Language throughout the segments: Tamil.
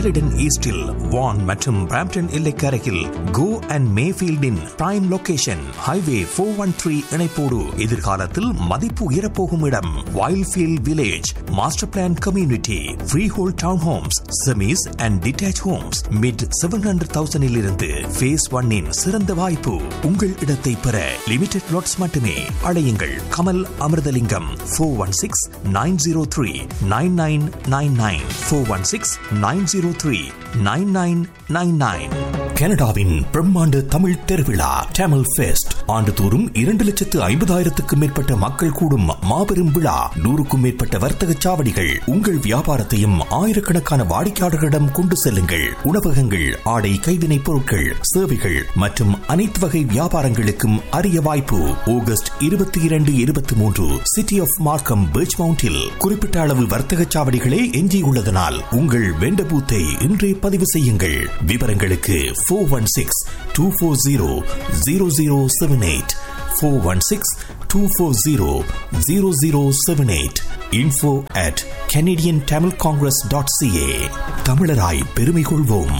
கெலிடன் ஈஸ்டில் வான் மற்றும் பிராம்டன் எல்லைக்கரையில் கோ அண்ட் மேஃபீல்டின் prime location highway four one three இணைப்போடு எதிர்காலத்தில் மதிப்பு உயரப்போகும் இடம் Wildfield village master plan community freehold town homes semis and detached homes mid seven hundred தௌசண்டில் இருந்து ஃபேஸ் ஒன்னின் சிறந்த வாய்ப்பு உங்கள் இடத்தை பெற லிமிடெட் லாட்ஸ் மட்டுமே அழையுங்கள் Kamal Amirthalingam four one six nine zero three nine nine nine nine four one six nine zero three nine nine nine nine கனடாவின் பிரம்மாண்ட தமிழ் திருவிழா டேமல் ஃபெஸ்ட் ஆண்டுதோறும் இரண்டு லட்சத்து ஐம்பதாயிரத்துக்கும் மேற்பட்ட மக்கள் கூடும் மாபெரும் விழா நூறுக்கும் மேற்பட்ட வர்த்தக சாவடிகள் உங்கள் வியாபாரத்தையும் ஆயிரக்கணக்கான வாடிக்கையாளர்களிடம் கொண்டு செல்லுங்கள் உணவகங்கள் ஆடை கைவினைப் பொருட்கள் சேவைகள் மற்றும் அனைத்து வகை வியாபாரங்களுக்கும் அரிய வாய்ப்பு ஆகஸ்ட் இருபத்தி இரண்டு இருபத்தி மூன்று சிட்டி ஆஃப் மார்க்கம் பீச் மவுண்டில் குறிப்பிட்ட அளவு வர்த்தக சாவடிகளே எஞ்சியுள்ளதனால் உங்கள் வெண்ட பூத்தை இன்றே பதிவு செய்யுங்கள் விவரங்களுக்கு four one six two four zero zero zero seven eight four one six two four zero zero zero seven eight info at Canadian Tamil congress dot CA தமிழராய் பெருமை கொள்வோம்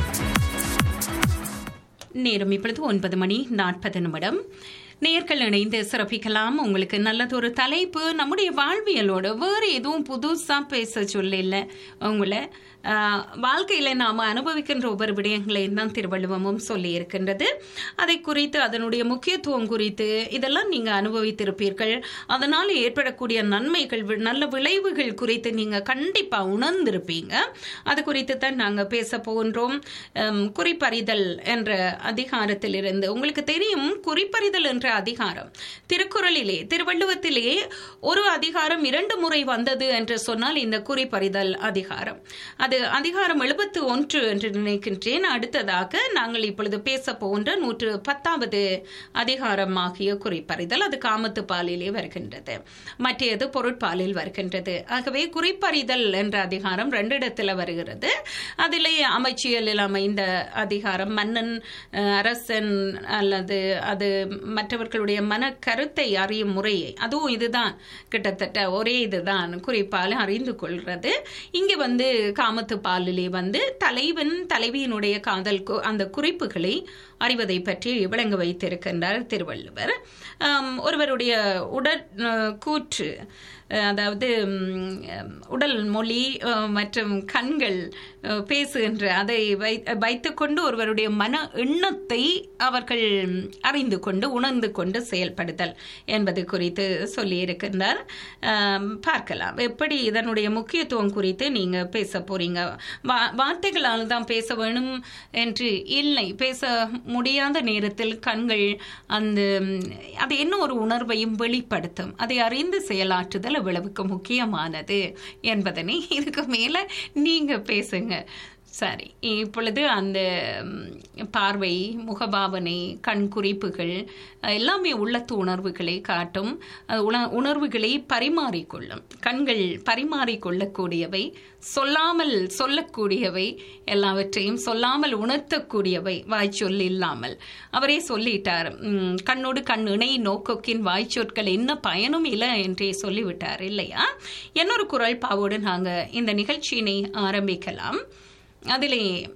நேரம் இப்பொழுது ஒன்பது மணி நாற்பது நிமிடம் நேர்கள் இணைந்து சிறப்பிக்கலாம் உங்களுக்கு நல்லதொரு தலைப்பு நம்முடைய வாழ்வியலோட வேறு எதுவும் புதுசா பேச சொல்லல உங்களை ஆஹ், வாழ்க்கையில நாம அனுபவிக்கின்ற ஒவ்வொரு விடயங்களையும் தான் திருவள்ளுவமும் சொல்லி இருக்கின்றது அதை குறித்து அதனுடைய முக்கியத்துவம் குறித்து இதெல்லாம் நீங்க அனுபவித்திருப்பீர்கள் அதனால் ஏற்படக்கூடிய நன்மைகள் வி- நல்ல விளைவுகள் குறித்து நீங்க கண்டிப்பா உணர்ந்திருப்பீங்க அது குறித்து தான் நாங்க பேச போகின்றோம் ஹம், குறிப்பறிதல் என்ற அதிகாரத்திலிருந்து உங்களுக்கு தெரியும் குறிப்பறிதல் என்ற அதிகாரம் திருக்குறளிலே திருவள்ளுவத்திலே ஒரு அதிகாரம் இரண்டு முறை வந்தது என்று சொன்னால் இந்த குறிப்பறிதல் அதிகாரம் அது அதிகாரம் எழுபத்து ஒன்று என்று நினைக்கின்றேன் அடுத்ததாக நாங்கள் இப்பொழுது பேச போகின்ற நூற்று பத்தாவது அதிகாரமாகிய குறிப்பறிதல் அது காமத்து பாலிலே வருகின்றது மற்றது பொருட்பாலில் வருகின்றது ஆகவே குறிப்பறிதல் என்ற அதிகாரம் ரெண்டு இடத்துல வருகிறது அதிலே அமைச்சியலில் அமைந்த அதிகாரம் மன்னன் அஹ், அரசன் அல்லது அது மற்றவர்களுடைய மன கருத்தை அறியும் முறையை அதுவும் இதுதான் கிட்டத்தட்ட ஒரே இதுதான் குறிப்பால் அறிந்து கொள்றது இங்கே வந்து காமத்து பாலிலே வந்து தலைவன் தலைவியினுடைய காதல் கு- அந்த குறிப்புகளை அறிவதை பற்றி விளங்க வைத்திருக்கின்றார் திருவள்ளுவர் ஆம், ஒருவருடைய உடற் அஹ், கூற்று அஹ், அதாவது ம், அஹ், உடல் மொழி அஹ், மற்றும் கண்கள் அஹ், பேசுகின்ற அதை வை வைத்துக்கொண்டு ஒருவருடைய மன எண்ணத்தை அவர்கள் அறிந்து கொண்டு உணர்ந்து கொண்டு செயல்படுதல் என்பது குறித்து சொல்லியிருக்கின்றார் ஆம், பார்க்கலாம் எப்படி இதனுடைய முக்கியத்துவம் குறித்து நீங்க பேச போறீங்க வா- வார்த்தைகளால் தான் பேச வேணும் என்று இல்லை பேச முடியாத நேரத்தில் கண்கள் அந்த ம், அது என்ன ஒரு உணர்வையும் வெளிப்படுத்தும் அதை அறிந்து செயலாற்றுதல் அவ்வளவுக்கு முக்கியமானது என்பதனை இதுக்கு மேல நீங்க பேசுங்க சரி இப்பொழுது அந்த ம், பார்வை முகபாவனை கண் குறிப்புகள் அஹ், எல்லாமே உள்ளத்து உணர்வுகளை காட்டும் அது உண- உணர்வுகளை பரிமாறிக்கொள்ளும் கண்கள் பரிமாறிக்கொள்ளக்கூடியவை சொல்லாமல் சொல்லக்கூடியவை எல்லாவற்றையும் சொல்லாமல் உணர்த்தக்கூடியவை வாய்ச்சொல் இல்லாமல் அவரே சொல்லிட்டார் ம், கண்ணோடு கண் இணை நோக்கோக்கின் வாய்ச்சொற்கள் என்ன பயனும் இல்லை என்றே சொல்லிவிட்டார் இல்லையா இன்னொரு குரல் பாவோடு நாங்க இந்த நிகழ்ச்சியினை ஆரம்பிக்கலாம் அதிலே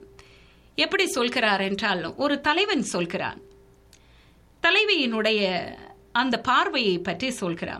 எப்படி சொல்கிறார் என்றால் ஒரு தலைவன் சொல்கிறான் தலைவியினுடைய அந்த பார்வையை பற்றி சொல்கிறான்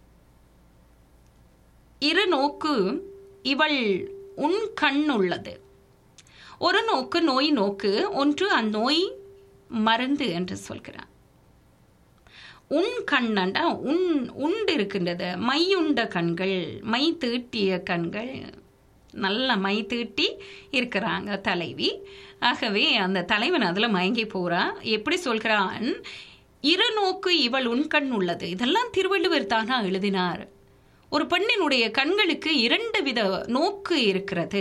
இரு நோக்கு இவள் உன் கண் உள்ளது ஒரு நோக்கு நோய் நோக்கு ஒன்று அந்நோய் மருந்து என்று சொல்கிறான் உன் கண்ணண்டா உன் உண்டு இருக்கின்றது மையுண்ட கண்கள் மை தீட்டிய கண்கள் நல்ல மை தீட்டி இருக்கிறாங்க தலைவி ஆகவே அந்த தலைவன் அதில் மயங்கி போறான் எப்படி சொல்கிறான் இரு நோக்கு இவள் உன் கண் உள்ளது இதெல்லாம் திருவள்ளுவர் தானா எழுதினார் ஒரு பெண்ணினுடைய கண்களுக்கு இரண்டு வித நோக்கு இருக்கிறது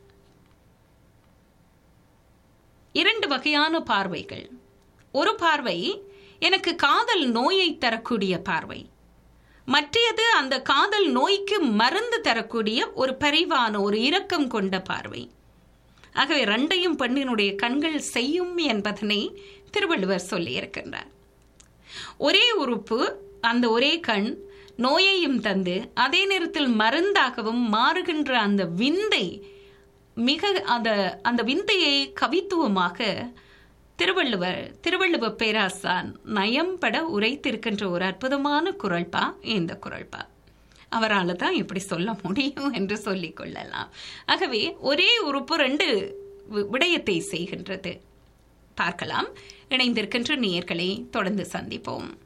இரண்டு வகையான பார்வைகள் ஒரு பார்வை எனக்கு காதல் நோயை தரக்கூடிய பார்வை மற்றையது அந்த காதல் நோய்க்கு மருந்து தரக்கூடிய ஒரு பரிவான ஒரு இரக்கம் கொண்ட பார்வை ஆகவே ரெண்டையும் பெண்ணினுடைய கண்கள் செய்யும் என்பதனை திருவள்ளுவர் சொல்லியிருக்கின்றார் ஒரே உறுப்பு அந்த ஒரே கண் நோயையும் தந்து அதே நேரத்தில் மருந்தாகவும் மாறுகின்ற அந்த விந்தை மிக அந்த அந்த விந்தையை கவித்துவமாக திருவள்ளுவர் திருவள்ளுவ பேராசான் நயம்பட உரைத்திருக்கின்ற ஒரு அற்புதமான குரல்பா இந்த குரல்பா அவரால் தான் இப்படி சொல்ல முடியும் என்று சொல்லிக் கொள்ளலாம் ஆகவே ஒரே உறுப்பு ரெண்டு வி- விடயத்தை செய்கின்றது பார்க்கலாம் இணைந்திருக்கின்ற நேயர்களை தொடர்ந்து சந்திப்போம்